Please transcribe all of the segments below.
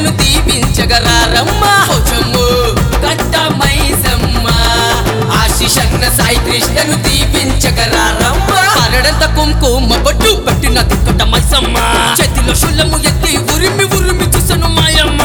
కృష్ణను దీవించగరారమ్మ పోచమ్ము గట్ట మైసమ్మ ఆశిషన్న సాయి కృష్ణను దీవించగరారమ్మ పరడంత కుంకుమ బొట్టు పెట్టిన దిక్కట మైసమ్మ చేతిలో శుల్లము ఎత్తి ఉరిమి ఉరిమి చూసను మాయమ్మ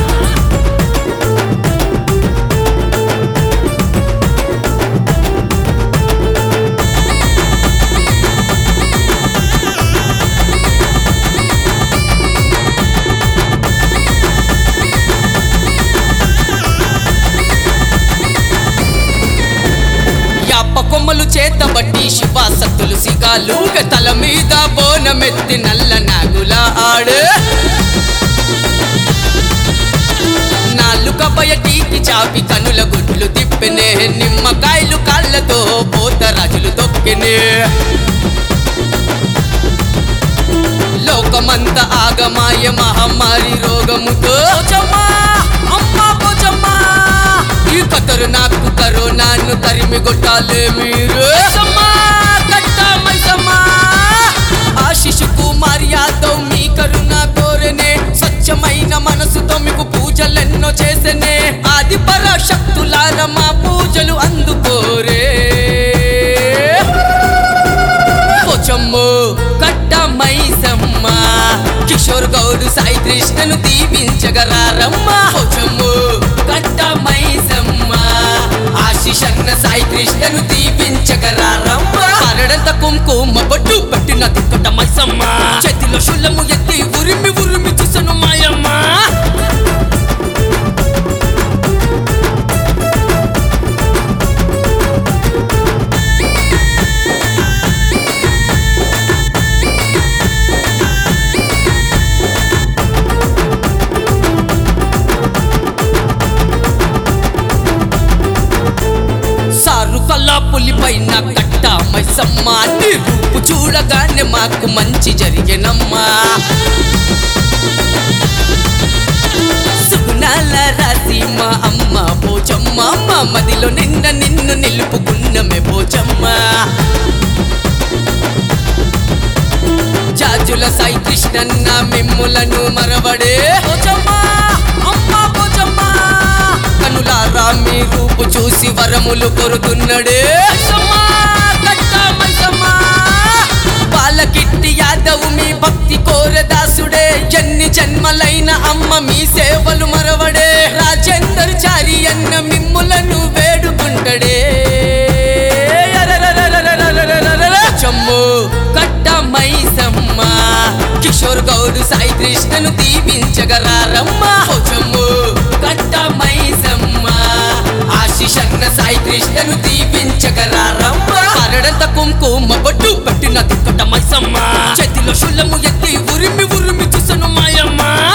యాప కొమ్మలు చేతబట్టి శివ సత్తులు సిగాలు తల మీద బోనమెత్తి నల్ల నాగుల ఆడు నాలుక బయటికి చాపి కనుల గుడ్లు తిప్పెనే నిమ్మకాయలు కాళ్ళతో పోతరాజులు తొక్కెనే లోకమంత ఆగమాయ మహమ్మారి రోగముతో పోచమ్మా, అమ్మా పోచమ్మా, ఈ కతరు నాకు కరోనాను తరిమి కొట్టాలే మీరు మైసమ్మా, కట్ట మైసమ్మా. ఆశిషు కుమార్ యాదవ్ మీ కరుణ కోరనే స్వచ్ఛమైన మనసుతో మీకు పూజలెన్నో చేసనే ఆది పరాశక్తులార మా పూజలు అందుకోరే పోచమ్ము కట్ట మైసమ్మ కిషోర్ గౌడు సాయి కృష్ణను దీవించగరారమ్మ పోచమ్ము కట్ట మైసమ్మ ఆశిషన్న సాయి కృష్ణను దీవించగరారమ్మ పరడంత కుంకుమ బొట్టు పెట్టిన దిక్కట మైసమ్మ చేతిలో శుల్లము ఎత్తి ఉరిమి ఉరిమి చూసను మాయమ్మ సారు కల్లా పులిపైన కట్ట మైసమ్మ నీ రూపు చూడగానే మాకు మంచి జరిగినమ్మా సుగుణాల రాసి మా అమ్మ పోచమ్మ మా మదిలో నిన్న నిన్ను నిలుపుకున్నమే పోచమ్మ జాజుల సాయి కృష్ణన్న మిమ్ములను మరవడే పోచమ్మ అమ్మ పోచమ్మ కనులారా మీ రూపు చూసి వరములు కొరుతున్నడే మైసమ్మ, కట్ట మైసమ్మ. యాదవు మీ భక్తి కోరె దాసుడే ఎన్ని జన్మలైన అమ్మ మీ సేవలు మరవడే రాజేందర్ చారి అన్న మిమ్ములను వేడుకుంటడే చమ్ము కట్ట మైసమ్మ కిషోర్ గౌడ్ సాయి కృష్ణను దీవించగరారమ్మ చమ్ము కట్ట మైసమ్మ ఆశిషన్న సాయి కృష్ణను దీవించగరారమ్మ అరడంత కుంకుమ బొట్టు పెట్టిన దుక్కట మైసమ్మ చేతిలో శుల్లము ఎత్తి ఉరిమి ఉరిమి చూసను మాయమ్మ